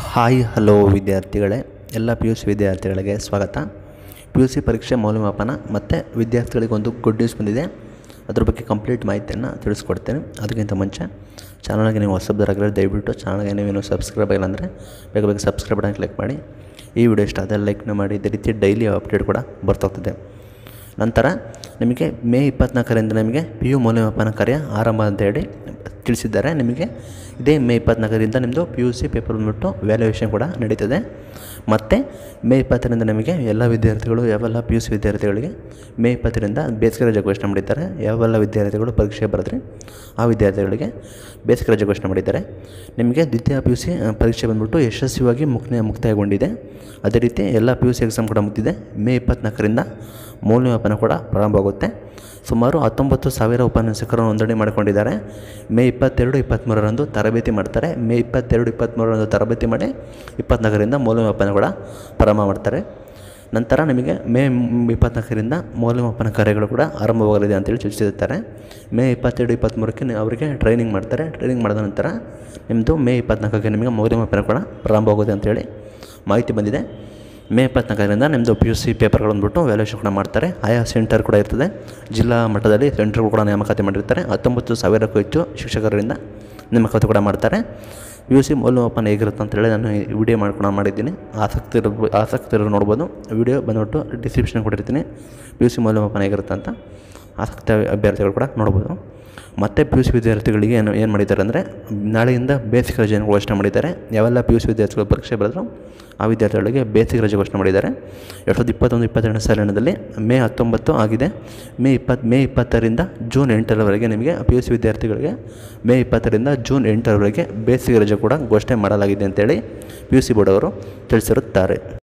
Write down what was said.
hi hello ವಿದ್ಯಾರ್ಥಿಗಳೇ ಎಲ್ಲ P U C ವಿದ್ಯಾರ್ಥಿಗಳಿಗೆ ಸ್ವಾಗತ ಪಿ ಯು ಸಿ ಪರೀಕ್ಷೆ ಮೌಲ್ಯಮಾಪನ ಮತ್ತು ವಿದ್ಯಾರ್ಥಿಗಳಿಗೆ ಒಂದು ಗುಡ್ ನ್ಯೂಸ್ ಬಂದಿದೆ ಅದ್ರ ಬಗ್ಗೆ ಕಂಪ್ಲೀಟ್ ಮಾಹಿತಿಯನ್ನು ತಿಳಿಸ್ಕೊಡ್ತೇನೆ ಅದಕ್ಕಿಂತ ಮುಂಚೆ ಚಾನಲ್ಗೆ ನೀವು ಹೊಸಬ್ದಾರಾಗಿರೋ ದಯವಿಟ್ಟು ಚಾನಲ್ಗೆ ನೀವೇನು ಸಬ್ಸ್ಕ್ರೈಬ್ ಆಗಿಲ್ಲ ಅಂದರೆ ಬೇಗ ಬೇಗ ಸಬ್ಸ್ಕ್ರೈಬ್ ಬಟನ್ ಕ್ಲಿಕ್ ಮಾಡಿ ಈ ವಿಡಿಯೋ ಇಷ್ಟ ಆದರೆ ಲೈಕ್ನ ಮಾಡಿ ಇದೇ ರೀತಿ ಡೈಲಿ ಅಪ್ಡೇಟ್ ಕೂಡ ಬರ್ತಾಗ್ತದೆ ನಂತರ ನಿಮಗೆ ಮೇ ಇಪ್ಪತ್ನಾಲ್ಕರಿಂದ ನಿಮಗೆ ಪಿ ಯು ಮೌಲ್ಯಮಾಪನ ಕಾರ್ಯ ಆರಂಭ ಅಂತ ಹೇಳಿ ತಿಳಿಸಿದ್ದಾರೆ ನಿಮಗೆ ಇದೇ ಮೇ ಇಪ್ಪತ್ನಾಲ್ಕರಿಂದ ನಿಮ್ಮದು ಪಿ ಯು ಸಿ ಪೇಪರ್ ಬಂದ್ಬಿಟ್ಟು ವ್ಯಾಲ್ಯೂಯೇಷನ್ ಕೂಡ ನಡೀತದೆ ಮತ್ತು ಮೇ ಇಪ್ಪತ್ತರಿಂದ ನಿಮಗೆ ಎಲ್ಲ ವಿದ್ಯಾರ್ಥಿಗಳು ಯಾವೆಲ್ಲ ಪಿ ಯು ಸಿ ವಿದ್ಯಾರ್ಥಿಗಳಿಗೆ ಮೇ ಇಪ್ಪತ್ತರಿಂದ ಬೇಸಿಗೆ ರಜೆ ಘೋಷಣೆ ಮಾಡಿದ್ದಾರೆ ಯಾವೆಲ್ಲ ವಿದ್ಯಾರ್ಥಿಗಳು ಪರೀಕ್ಷೆ ಬರೆದ್ರೆ ಆ ವಿದ್ಯಾರ್ಥಿಗಳಿಗೆ ಬೇಸಿಗೆ ರಜೆ ಘೋಷಣೆ ಮಾಡಿದ್ದಾರೆ ನಿಮಗೆ ದ್ವಿತೀಯ ಪಿ ಯು ಸಿ ಪರೀಕ್ಷೆ ಬಂದ್ಬಿಟ್ಟು ಯಶಸ್ವಿಯಾಗಿ ಮುಕ್ತ ಮುಕ್ತಾಯಗೊಂಡಿದೆ ಅದೇ ರೀತಿ ಎಲ್ಲ ಪಿ ಯು ಸಿ ಎಕ್ಸಾಮ್ ಕೂಡ ಮುಗಿದಿದೆ ಮೇ ಇಪ್ಪತ್ನಾಲ್ಕರಿಂದ ಮೌಲ್ಯಮಾಪನ ಕೂಡ ಪ್ರಾರಂಭವಾಗುತ್ತೆ ಸುಮಾರು ಹತ್ತೊಂಬತ್ತು ಸಾವಿರ ಉಪನ್ಯಾಸಕರು ನೋಂದಣಿ ಮಾಡಿಕೊಂಡಿದ್ದಾರೆ ಮೇ ಇಪ್ಪತ್ತೆರಡು ಇಪ್ಪತ್ತ್ಮೂರರಂದು ತರಬೇತಿ ಮಾಡ್ತಾರೆ ಮೇ ಇಪ್ಪತ್ತೆರಡು ಇಪ್ಪತ್ತ್ಮೂರರಂದು ತರಬೇತಿ ಮಾಡಿ ಇಪ್ಪತ್ನಾಲ್ಕರಿಂದ ಮೌಲ್ಯಮಾಪನ ಕೂಡ ಪ್ರಾರಂಭ ಮಾಡ್ತಾರೆ ನಂತರ ನಿಮಗೆ ಮೇ ಇಪ್ಪತ್ನಾಲ್ಕರಿಂದ ಮೌಲ್ಯಮಾಪನ ಕಾರ್ಯಗಳು ಕೂಡ ಆರಂಭವಾಗಲಿದೆ ಅಂತೇಳಿ ತಿಳಿಸಿರ್ತಾರೆ ಮೇ ಇಪ್ಪತ್ತೆರಡು ಇಪ್ಪತ್ತ್ಮೂರಕ್ಕೆ ನಿ- ಅವರಿಗೆ ಟ್ರೈನಿಂಗ್ ಮಾಡ್ತಾರೆ ಟ್ರೈನಿಂಗ್ ಮಾಡಿದ ನಂತರ ನಿಮ್ಮದು ಮೇ ಇಪ್ಪತ್ನಾಲ್ಕಕ್ಕೆ ನಿಮಗೆ ಮೌಲ್ಯಮಾಪನ ಕೂಡ ಪ್ರಾರಂಭವಾಗುತ್ತೆ ಅಂತೇಳಿ ಮಾಹಿತಿ ಬಂದಿದೆ ಮೇ ಇಪ್ಪತ್ನಾಲ್ಕರಿಂದ ನಿಮ್ಮದು ಪಿ ಯು ಸಿ ಪೇಪರ್ಗಳು ಬಂದ್ಬಿಟ್ಟು ವ್ಯಾಲ್ಯೂಷನ್ ಕೂಡ ಮಾಡ್ತಾರೆ ಆಯಾ ಸೆಂಟರ್ ಕೂಡ ಇರ್ತದೆ ಜಿಲ್ಲಾ ಮಟ್ಟದಲ್ಲಿ ಸೆಂಟರ್ಗಳು ಕೂಡ ನೇಮಕಾತಿ ಮಾಡಿರ್ತಾರೆ ಹತ್ತೊಂಬತ್ತು ಸಾವಿರಕ್ಕೂ ಹೆಚ್ಚು ಶಿಕ್ಷಕರಿಂದ ನೇಮಕಾತಿ ಕೂಡ ಮಾಡ್ತಾರೆ ಪಿ ಯು ಸಿ ಮೌಲ್ಯಮಾಪನ ಹೇಗಿರುತ್ತೆ ಅಂತೇಳಿ ನಾನು ಈ ವಿಡಿಯೋ ಮಾಡ್ಕೊಂಡು ಮಾಡಿದ್ದೀನಿ ಆಸಕ್ತಿ ಇರೋ ಆಸಕ್ತಿ ಇರೋರು ನೋಡ್ಬೋದು ವಿಡಿಯೋ ಬಂದ್ಬಿಟ್ಟು ಡಿಸ್ಕ್ರಿಪ್ಷನ್ ಕೊಟ್ಟಿರ್ತೀನಿ ಪಿ ಯು ಸಿ ಮೌಲ್ಯಮಾಪನ ಹೇಗಿರುತ್ತೆ ಅಂತ ಆಸಕ್ತಿ ಅಭ್ಯರ್ಥಿಗಳು ಕೂಡ ನೋಡ್ಬೋದು ಮತ್ತು ಪಿ ಯು ಸಿ ವಿದ್ಯಾರ್ಥಿಗಳಿಗೆ ಏನು ಏನು ಮಾಡಿದ್ದಾರೆ ಅಂದರೆ ನಾಳೆಯಿಂದ ಬೇಸಿಕ್ ರಜೆಯನ್ನು ಘೋಷಣೆ ಮಾಡಿದ್ದಾರೆ ಯಾವೆಲ್ಲ ಪಿ ಯು ಸಿ ವಿದ್ಯಾರ್ಥಿಗಳು ಪರೀಕ್ಷೆ ಬರೆದ್ರು ಆ ವಿದ್ಯಾರ್ಥಿಗಳಿಗೆ ಬೇಸಿಕ್ ರಜೆ ಘೋಷಣೆ ಮಾಡಿದ್ದಾರೆ ಎರಡು ಸಾವಿರದ ಇಪ್ಪತ್ತೊಂದು ಇಪ್ಪತ್ತೆರಡನೇ ಸಾಲಿನಲ್ಲಿ ಮೇ ಹತ್ತೊಂಬತ್ತು ಆಗಿದೆ ಮೇ ಇಪ್ಪತ್ತು ಮೇ ಇಪ್ಪತ್ತರಿಂದ ಜೂನ್ ಎಂಟರವರೆಗೆ ನಿಮಗೆ ಪಿ ಯು ಸಿ ವಿದ್ಯಾರ್ಥಿಗಳಿಗೆ ಮೇ ಇಪ್ಪತ್ತರಿಂದ ಜೂನ್ ಎಂಟರವರೆಗೆ ಬೇಸಿಗೆ ರಜೆ ಕೂಡ ಘೋಷಣೆ ಮಾಡಲಾಗಿದೆ ಅಂತೇಳಿ ಪಿ ಯು ಸಿ ಬೋರ್ಡ್ ಅವರು ತಿಳಿಸಿರುತ್ತಾರೆ